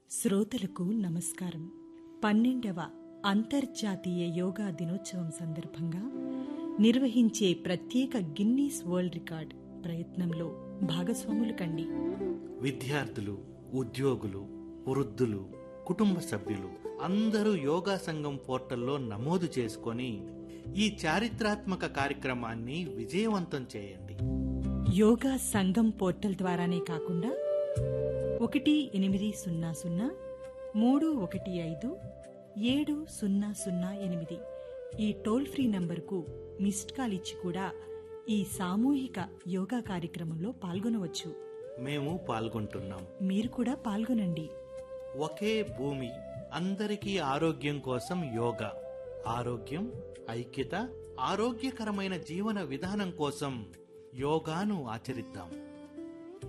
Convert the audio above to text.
శ్రోతలకు నమస్కారం పన్నెండవ అంతర్జాతీయ యోగా దినోత్సవం సందర్భంగా నిర్వహించే ప్రత్యేక గిన్నీస్ వరల్డ్ రికార్డ్ ప్రయత్నంలో భాగస్వాములు కండి విద్యార్థులు ఉద్యోగులు వృద్ధులు కుటుంబ సభ్యులు అందరూ యోగా సంఘం పోర్టల్లో నమోదు చేసుకొని ఈ చారిత్రాత్మక కార్యక్రమాన్ని విజయవంతం చేయండి యోగా సంఘం పోర్టల్ ద్వారానే కాకుండా ఒకటి ఎనిమిది సున్నా సున్నా మూడు ఒకటి ఐదు ఏడు సున్నా సున్నా ఎనిమిది ఈ టోల్ ఫ్రీ నంబర్కు మిస్డ్ కాల్ ఇచ్చి కూడా ఈ సామూహిక యోగా కార్యక్రమంలో పాల్గొనవచ్చు మేము పాల్గొంటున్నాం మీరు కూడా పాల్గొనండి ఒకే భూమి అందరికీ ఆరోగ్యం కోసం యోగా ఆరోగ్యం ఐక్యత ఆరోగ్యకరమైన జీవన విధానం కోసం యోగాను ఆచరిద్దాం